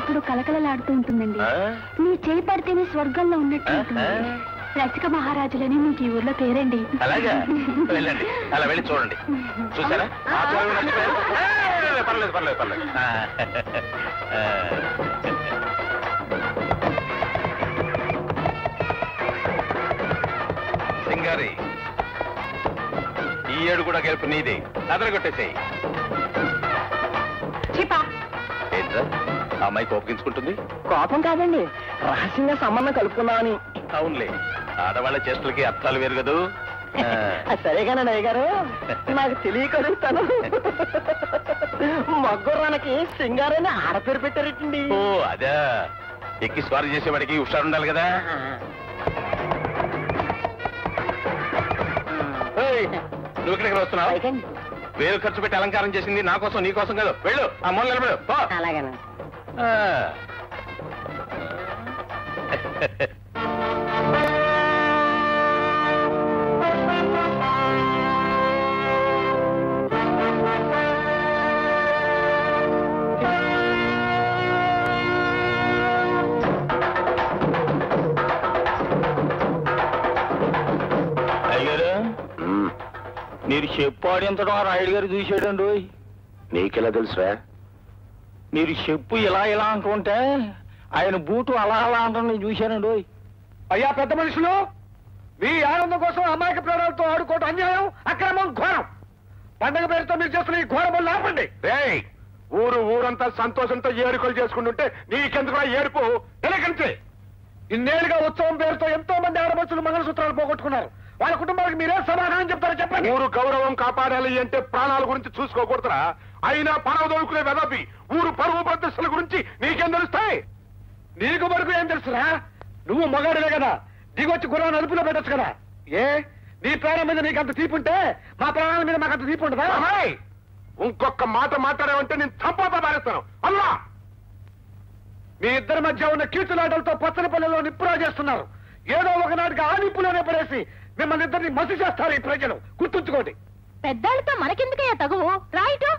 ఎప్పుడు కలకలలాడుతూ ఉంటుందండి ఆ? మీ చేయి పడితేనే స్వర్గంలో ఉన్నట్టు ఉంటుంది ఆహా. రసిక మహారాజులని మీకు ఈ ఊర్లో పేరండి అలాగా వెళ్ళండి అలా వెళ్ళి చూడండి చూసారా ఆ చూడండి, మర్చిపోయారు. ఆ, పర్లేదు పర్లేదు పర్లేదు ఆ, ఆ. సింగారి ఈ ఏడు కూడా గెలుపు నీదే అదర కొట్టేసేయి చీపా ఏంట్రా ఆ అమ్మాయి కోపగించుకుంటుంది కోపం కాదండి రహస్యంగా సంబంధం కలుపుకుందామని అవునులే ఆడవాళ్ళ చేష్టలకి అర్థాలు వేరు కదూ ఆ. అది సరేగానండి అయ్య గారు నాకు తెలియక అడుగుతాను మగ్గుర్రానికి సింగారని ఆడపేరు పెట్టారటండి ఓ అదా ఎక్కి స్వారీ చేసేవాడికి హుషారు ఉండాలి కదా ఏయ్, నువ్వు ఇక్కడికి వస్తున్నావు పైకండి. వేలు ఖర్చు పెట్టి అలంకారం చేసింది నా కోసం నీ కోసం కాదు వెళ్ళు ఆ మొన్న నిలబడు పో. అలాగేనండి ఆ. అయ్యారు మీరు చెప్పు ఆడించడం ఆ రాయుడు గారు చూసాడండి నీకెలా తెలుసురా మీరు చెప్పు ఇలా ఇలా అంటుంటే ఆయన బూటు అలా అలా అంటాం నేను చూశానండి అయ్యా పెద్ద మనుషులు మీ ఆనందం కోసం అమాయక ప్రాణాలతో ఆడుకోవటం అన్యాయం అక్రమం ఘోరం పండగ పేరుతో మీరు చేస్తున్న ఈ ఘోర పనులు ఆపండి రేయ్ ఊరు ఊరంతా సంతోషంతో ఏడుకలు చేసుకుంటుంటే నీకెందుకు ఏడుపు ఎలాగంతే ఇన్నేళ్లుగా ఉత్సవం పేరుతో ఎంతో మంది ఆడపడుచులు మంగళసూత్రాలు పోగొట్టుకున్నారు వాళ్ళ కుటుంబాలకు మీరే సమాధానం చెప్తారో చెప్పండి ఊరు గౌరవం కాపాడాలి అంటే ప్రాణాల గురించి చూసుకోకూడదురా అయినా పనవ దొరుకునే వెదపి ఊరు పరువు ప్రతిష్టల గురించి నీకేం తెలుస్తాయి నీకు వరకు ఏం తెలుసురా నువ్వు మగాడివే కదా దిగొచ్చి గుర్రాన్ని అదుపులో పెట్టొచ్చు కదా ఏ నీ ప్రాణం మీద నీకు అంత తీపి ఉంటే మా ప్రాణాల మీద మాకు అంత తీపి ఉంటుందా అమ్మాయి, ఇంకొక మాట మాట్లాడావంటే నేను చంపాతా పారేస్తాను అల్లా మీ ఇద్దరి మధ్య ఉన్న కీచులాటలతో పచ్చని పల్లెలో నిప్పురా చేస్తున్నారు ఏదో ఒకనాటికి ఆ నిప్పులోనే పడేసి మిమ్మల్ని ఇద్దరిని మసి చేస్తారు ఈ ప్రజలు గుర్తుంచుకోండి పెద్దాళ్ళతో మనకెందుకయ్యా తగువు రాయిటు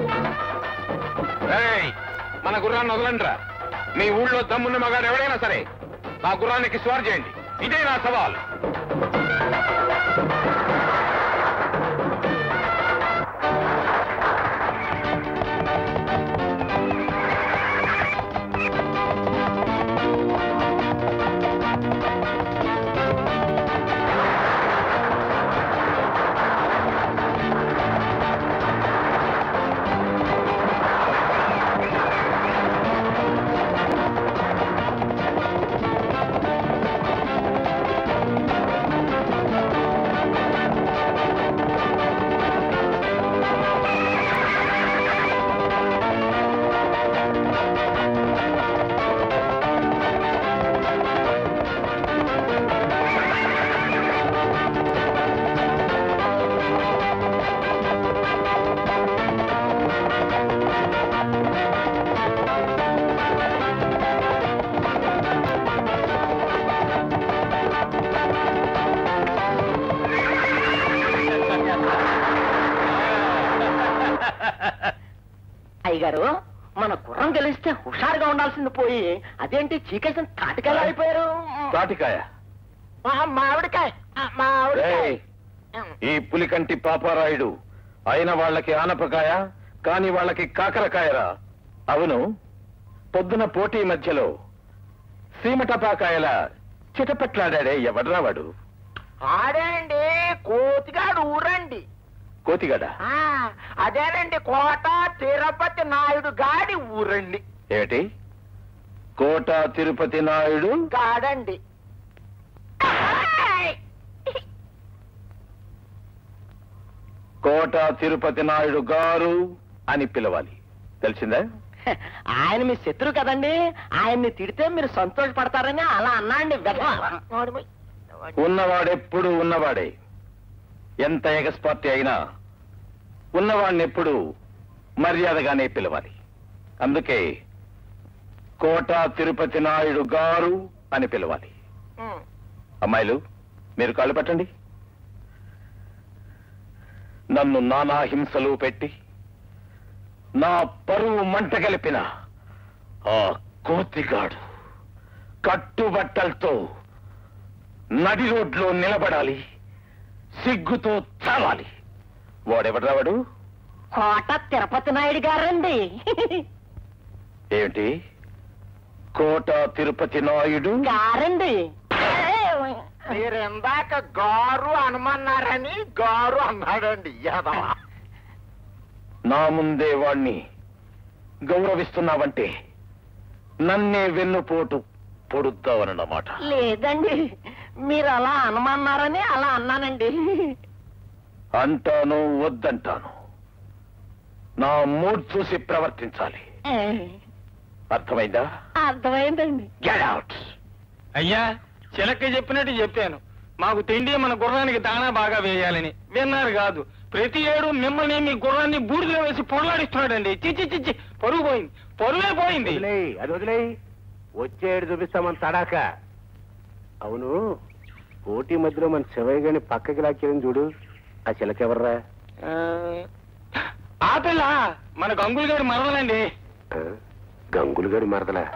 రేయ్, మన గుర్రాన్ని వదలండిరా మీ ఊళ్ళో దమ్మున్న మగాడు ఎవడైనా సరే నా గుర్రానికి స్వార్ చేయండి ఇదే నా సవాల్ అయ్యగారు మన గుర్రం గెలిస్తే హుషారుగా ఉండాల్సింది పోయి అదేంటి చీకేసిన తాటికాయలు అయిపోయారు తాటికాయ ఆ, మామిడికాయ ఆ, మామిడికాయ రేయ్, ఈ పులికంటి పాపారాయుడు అయిన వాళ్ళకి ఆనపకాయ కాని వాళ్ళకి కాకరకాయరా అవును పొద్దున పోటీ మధ్యలో సీమటపాకాయల చిటపట్లాడాడే ఎవడ్రా వాడు ఆడేనండి కోతిగాడు ఊరండి కోతిగడ ఆ, అదేనండి కోట తిరుపతి నాయుడు గాడి ఊరండి ఏమిటి కోట తిరుపతి నాయుడు గాడండి కోట తిరుపతి నాయుడు గారు అని పిలవాలి తెలిసిందా ఆయన మీ శత్రు కదండి ఆయన్ని తిడితే మీరు సంతోషపడతారని అలా అన్నాండి ఉన్నవాడెప్పుడు ఉన్నవాడే ఎంత ఎగస్పార్టీ అయినా ఉన్నవాడిని ఎప్పుడు మర్యాదగానే పిలవాలి అందుకే కోట తిరుపతి నాయుడు గారు అని పిలవాలి అమ్మాయిలు మీరు కాళ్ళు పట్టండి నన్ను నానా హింసలు పెట్టి నా పరువు మంట కలిపిన ఆ కోతిగాడు కట్టుబట్టలతో నడి రోడ్లో నిలబడాలి సిగ్గుతో చావాలి వాడెవడ్రా వాడు కోట తిరుపతి నాయుడు గారండి ఏమిటి కోట తిరుపతి నాయుడు గారండి మీరు ఇందాక గారు అనమన్నారని గారు అన్నాడండి యాదవ నా ముందే వాణ్ణి గౌరవిస్తున్నావంటే నన్నే వెన్నుపోటు పొడుద్దావనమాట లేదండి మీరు అలా అనమన్నారని అలా అన్నానండి అంటాను వద్దంటాను నా మూడ్ చూసి ప్రవర్తించాలి అర్థమైందా అర్థమైందండి గెట్ అవుట్ అయ్యా చిలక చెప్పినట్టు చెప్పాను మాకు తిండి మన గుర్రానికి దాణా బాగా వేయాలని విన్నారు కాదు ప్రతి ఏడు మిమ్మల్ని మీ గుర్రాన్ని బూడిదలో వేసి పొరలాడిస్తున్నాడండి చిచ్చి చిచ్చి పరుగు పోయింది పరువే పోయింది అది వదిలే వచ్చేడు చూపిస్తామని తడాక అవును పోటీ మధ్యలో మన శివయ్య గారిని పక్కకి లాక్కేయని చూడు ఆ చిలకెవర్రా ఆ, ఆ పిల్ల మన గంగులు గారి మరదలండి ఆ, గంగులు గారి మరదలా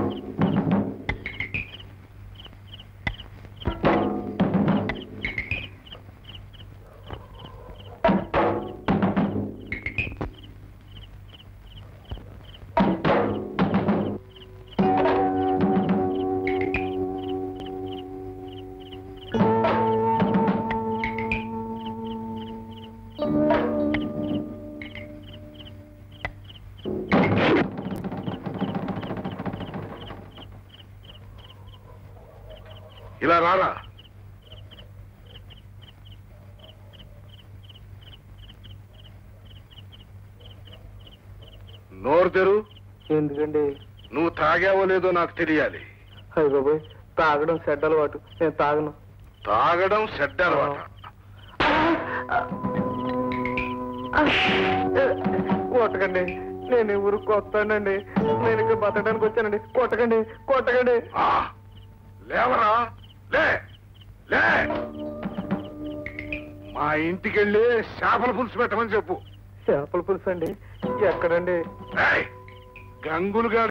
ఇలా రారా నోరు తెరు ఎందుకండి నువ్వు తాగావో లేదో నాకు తెలియాలి అయ్య బాబోయ్ తాగడం సెడ్ అలవాటు నేను తాగను తాగడం చెడ్డ అలవాట కొట్టకండి నేను ఈ ఊరికి వస్తానండి నేను ఇక్కడ బతకడానికి వచ్చానండి కొట్టకండి కొట్టకండి ఆ, లేవరా లే లే మా ఇంటికెళ్ళి చేపల పులుసు పెట్టమని చెప్పు చేపల పులుసు అండి ఎక్కడండి ఏయ్, గంగులు గారి